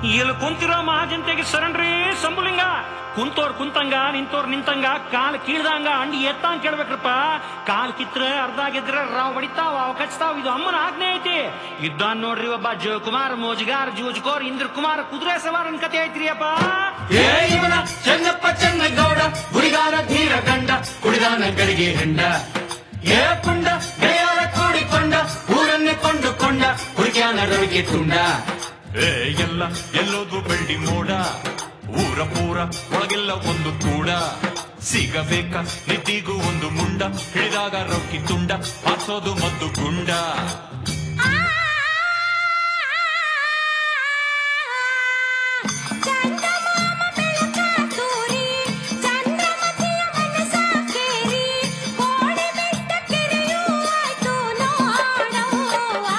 ಇಲ್ಲಿ ಕುಂತಿರೋ ಮಹಾಜನತೆಗೆ ಶರಣ್ರಿ ಸಂಬುಲಿಂಗ ಕುಂತೋರ್ ಕುಂತಂಗ ನಿಂತೋರ್ ನಿಂತಂಗ ಕಾಲ್ ಕೀಳ್ದಂಗ ಅಂಡಿ ಎತ್ತಂಗ್ ಕೇಳ್ಬೇಕ್ರಪ್ಪ ಕಾಲ್ ಕಿತ್ರ ಅರ್ಧ ಗೆದ್ರ ರಾವ್ ಬಡಿತಾವ ಅವ್ ಕಚ್ತಾವ್ ಇದು ಅಮ್ಮನ ಆಜ್ಞೆ ಐತಿ ಇದ್ದಾನ್ ನೋಡ್ರಿ ಒಬ್ಬ ಜಯಕುಮಾರ್ ಮೋಜ್ಗಾರ್ ಜೂಜ್ಕೋರ್ ಇಂದ್ರ ಕುಮಾರ್ ಕುದುರೆ ಸವಾರನ್ ಕತೆ ಐತ್ರಿ ಅಪ್ಪ ಏ ಇವನ ಚೆನ್ನಪ್ಪ ಚೆನ್ನಗೌಡ ಗುಡಿಗಾರ ಧೀರ ಗಂಡ ಕುಡಿದಾನ ಗಡಿಗೆ ಹೆಂಡ ಏ ಪುಂಡ ಗಯಾರ ಕೂಡಿಕೊಂಡ ಊರನ್ನೇ ಕೊಂಡುಕೊಂಡ ಹುಡುಕ್ಯಾನ ರವಿಗೆ ತುಂಡ ಏ ಎಲ್ಲ ಎಲ್ಲೋದು ಬೆಳ್ಳಿ ಮೋಡ ಊರ ಪೂರ ಒಳಗೆಲ್ಲ ಒಂದು ಕೂಡ ಸಿಗಬೇಕ ನಿತಿಗೂ ಒಂದು ಮುಂಡ ಹಿಡಿದಾಗ ರೊಕ್ಕಿ ತುಂಡ ಹಾಸೋದು ಮದ್ದು ಗುಂಡ ಚಂದಮಾಮ ಬೆಳಕ ತೋರಿ ಚಂದ್ರಮತಿಯ ಮನಸ ಕೇರಿ ಕೋಣೆ ಬೆಟ್ಟ ಕೆರೆಯೂ ಆಯ್ತು ನೋಡವ್ವ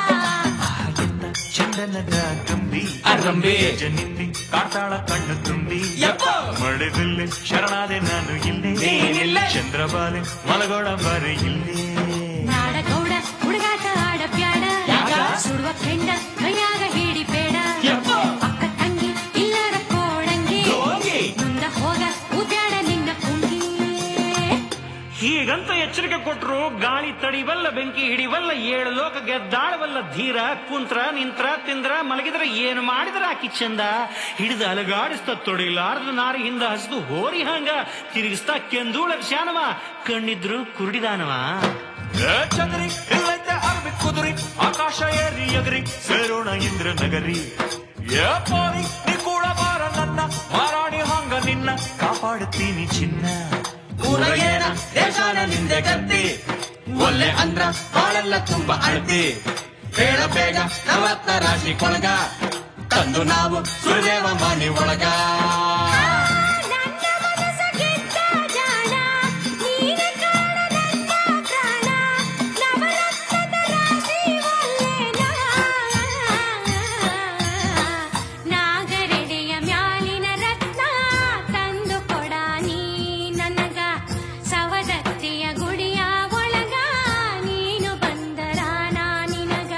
ಚಂದನದ ಕಂಬಿ ಅರಂಬೆ. ಜನಿಂದಿ ಕಾಟಾಳ ಕಣ್ಣು ತುಂಬಿ ಯಪ್ಪ. ಮಳೆಬಿಲ್ಲೆ ಶರಣಾದೆ ನಾನು ಇಲ್ಲಿ ನೀನಿಲ್ಲೆ. ಚಂದ್ರಬಾಲೆ ಮಲಗೋಡ ಬರೆ ಇಲ್ಲಿ ನಾಡಗೌಡ ಹುಡುಗಾಟ ಆಡ ಬ್ಯಾಡ ಯಾಕ? ಸುಡುವ ಕೆಂಡ ಕೈಯಾಗ ಹಿಡಿಬೇಡ ಯಪ್ಪ. ಅಕ್ಕ ತಂಗಿ ಇಲ್ಲರ ಕೋಡಂಗಿ ಹೋಗಿ. ಮುಂದ ಹೋಗ ಉದ್ಯಾಡ ನಿನ್ನ ಕುಂಗಿ ಹೀಗಂತ ಎಚ್ಚರಿಕೆ ಕೊಟ್ರು ಗಾಳಿ ತಡಿವಲ್ಲ ಬೆಂಕಿ ಹಿಡಿವಲ್ಲ ಏಳು ಲೋಕ ಗೆದ್ದಾಡವಲ್ಲ ಧೀರ ಕುಂತ್ರ ನಿಂತ್ರ ತಿಂದ್ರ ಮಲಗಿದ್ರ ಏನು ಮಾಡಿದ್ರ ಆಕಿ ಚಂದ ಹಿಡಿದ ಅಲಗಾಡಿಸ್ತ ತೊಡಿಲಾರ್ದ ನಾರಿ ಹಿಂದ ಹಸ್ದು ಹೋರಿ ಹಂಗ ತಿರುಗಿಸ್ತಾ ಕೆಂದೂಳ ಶಾನವ ಕಣ್ಣಿದ್ರು ಕುರುಡಿದಾನವ ಏ ಚಂದ್ರಿ ಇಲ್ಲೈತೆ ಅರ್ಬಿ ಕುದುರಿ ಆಕಾಶ ಏರಿ ಎಗರಿ ಸೇರೋಣ ಇಂದ್ರ ನಗರಿ ಏ ಪೋರಿ ನೀ ಕೂಡ ಬಾರ ನನ್ನ ಮಾರಾಣಿ ಹಂಗ ನಿನ್ನ ಕಾಪಾಡುತ್ತೀನಿ ಚಿನ್ನ ಊರ ಏನ ದೇಶಾನ ನಿಂದೆ ಗತ್ತಿ ಒಲ್ಲೆ ಅಂದ್ರ ಬಾಳೆಲ್ಲ ತುಂಬ ಅಳತಿ ಬೇಡ ಬೇಗ ನವರತ್ನ ರಾಶಿ ಕೊಳಗ ತಂದು ನಾವು ಸುರದೇವ ಮನೆ ಒಳಗ ನನ್ನ ಮನಸ ಗೆದ್ದ ಜಾಣ ನೀನೆ ಕಾಣ ನನ್ನ ಪ್ರಾಣ ನವರತ್ನದ ರಾಶಿ ಒಲ್ಲೆನ ನಾಗರೆಡೆಯ ಮ್ಯಾಲಿನ ರತ್ನ ತಂದು ಕೊಡ ನೀ ನನಗ ಸವದತ್ತಿಯ ಗುಡಿಯ ಒಳಗ ನೀನು ಬಂದರ ನಾ ನಿನಗ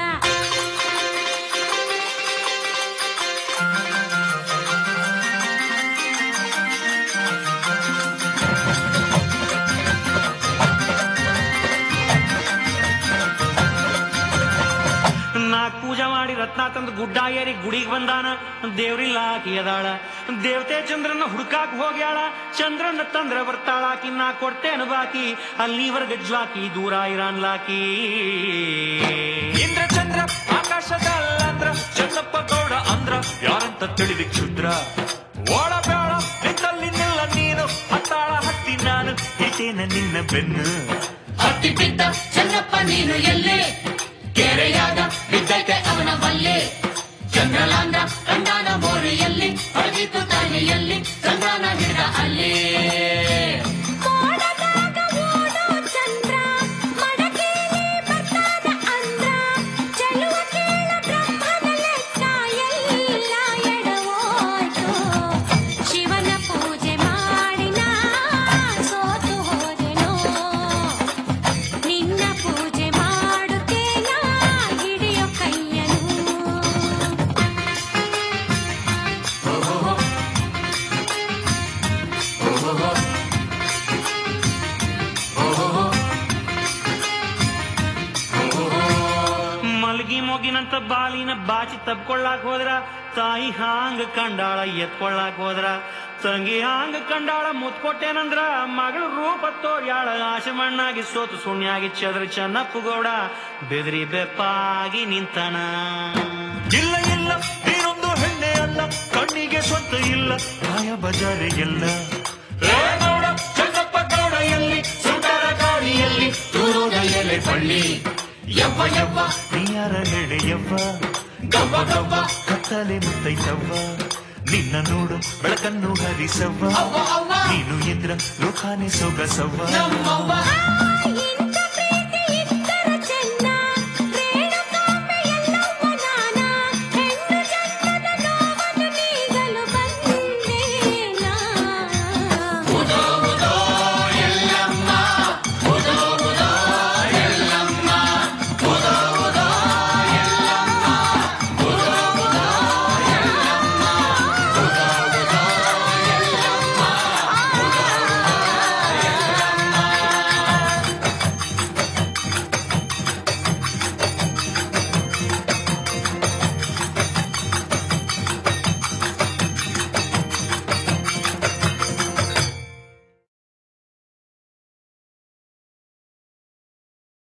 ನಾಕ್ ಪೂಜೆ ಮಾಡಿ ರತ್ನ ತಂದು ಗುಡ್ಡ ಏರಿ ಗುಡಿಗೆ ಬಂದಾನ ದೇವ್ರಿಲ್ಲ ಆಕಿ ಅದಾಳ ದೇವತೆ ಚಂದ್ರನ ಹುಡುಕಾಕ್ ಹೋಗ್ಯಾಳ ಚಂದ್ರನ ತಂದ್ರ ಬರ್ತಾಳ ಆಕಿ ನಾ ಕೊಡ್ತೇನು ಬಾಕಿ ಅಲ್ಲಿವರೆಗೆ ಜ್ವಾಕಿ ದೂರ ಇರಾನ್ಲಾಕಿ ಇಂದ್ರ ಚಂದ್ರ ಆಕಾಶದಲ್ಲಂದ್ರ ಚನ್ನಪ್ಪ ಗೌಡ ಅಂದ್ರ ಯಾರಂತ ತಿಳಿದಿ ಕ್ಷುದ್ರ ಓಡ ಬೇಡ ನಿಂತಲ್ಲಿ ನಿಲ್ಲ ನೀನು ಹತ್ತಾಳ ಹತ್ತಿ ನಾನು ಇಟ್ಟೇನ ನಿನ್ನ ಬೆನ್ನು ಹತ್ತಿ ಬಿದ್ದ ಚಂದ್ರಪ್ಪ ನೀನು ಎಲ್ಲೇ ಕೆರೆಯಾಗ ಬಿದ್ದೈತೆ ಅವನ ಬಲ್ಲೆ ಚಂದ್ರಲಾಂದ್ರ ಕಂಡಾನ ಮೋರಿಯಲ್ಲಿ ಹೊರಗಿತ್ತು ತಾಯಿಯಲ್ಲಿ ಚಂದ್ರನ ಹಿಡಿದ ಅಲ್ಲೇ ಮೋಡದಾಗ ಓಡೋ ಚಂದ್ರ ಮಡಕೇಲಿ ಬರ್ತಾನ ಅಂದ್ರ ಚೆಲುವ ಕೇಳ ಬ್ರಹ್ಮನ ಲೆಕ್ಕ ಎಲ್ಲ ಎಡವೋಯ್ತು ಶಿವನ ಪೂಜೆ ಮಾಡಿ ನಾ ಸೋತು ಹೋದೆನೋ ನಿನ್ನ ಪೂಜೆ ಮಾಡುತ್ತೇನ ಹಿಡಿಯೋ ಕೈಯನು ಮಲ್ಗಿ ಮೊಗಿನಂತ ಬಾಲಿನ ಬಾಚಿ ತಬ್ಕೊಳ್ಳಾಕ್ ಹೋದ್ರ ತಾಯಿ ಹಾಂಗ ಕಂಡಾಳ ಎತ್ಕೊಳ್ಳಾಕ್ ಹೋದ್ರ ತಂಗಿ ಹಾಂಗ ಕಂಡಾಳ ಮುತ್ಕೊಟ್ಟೇನಂದ್ರ ಮಗಳು ರೂಪ ತೋರ್ಯಾಳ ಆಶೆ ಮಣ್ಣಾಗಿ ಸೋತು ಸುಣ್ಯಾಗಿ ಚದ್ರ ಚೆನ್ನಪ್ಪು ಗೌಡ ಬೆದರಿ ಬೆಪ್ಪಾಗಿ ನಿಂತನ ಇಲ್ಲ ಇಲ್ಲ ನೀನೊಂದು ಹೆಣ್ಣೆ ಅಲ್ಲ ಕಣ್ಣಿಗೆ ಸ್ವಂತ ಇಲ್ಲ ಕಾಯ ಬಜಾರೆ ಎಲ್ಲ ಏ ಗೌಡ ಚಂದ್ರಪ್ಪ ಗೌಡ ಎಲ್ಲಿ ಸುಂದರ ಗಾಳಿಯಲ್ಲಿ ತೂರೋದ ಎಲೆ ಬಳ್ಳಿ ಯವ್ವ ಯವ್ವ ನೀಯಾರ ಹೆಡೆಯವ್ವ ಗವ್ವ ಗವ್ವ ಕತ್ತಲೆ ಮುತ್ತೈತವ್ವ ನಿನ್ನ ನೋಡು ಬೆಳಕನ್ನು ಹರಿಸವ್ವ ಅವ್ವ ಅವ್ವ ನೀನು ಎದ್ರ ಲೋಕಾನೆ ಸೊಗಸವ್ವ ನಮ್ಮವ್ವ